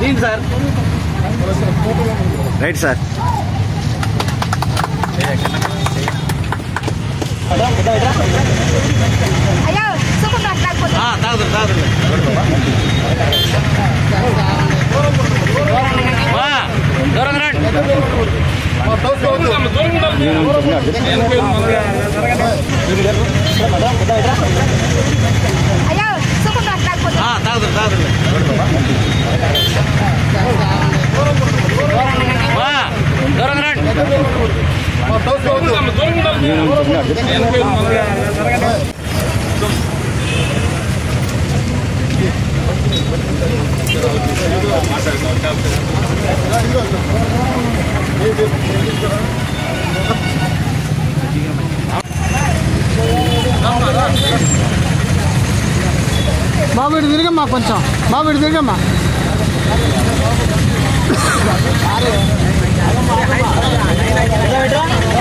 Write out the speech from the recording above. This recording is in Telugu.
దీని సార్ రైట్ సార్ అయ్యో సూపర్ మార్కెట్ కాకపోతే తాగుతుంది తాగుతుంది దూరం రండి అయ్యో సూపర్ మార్కెట్ కాకపోతే తాగుతుంది తాగుతుంది దూరం రండి బాబు ఇటు తిరిగమ్మా కొంచెం బాబు ఇటు తిరిగమ్మా రా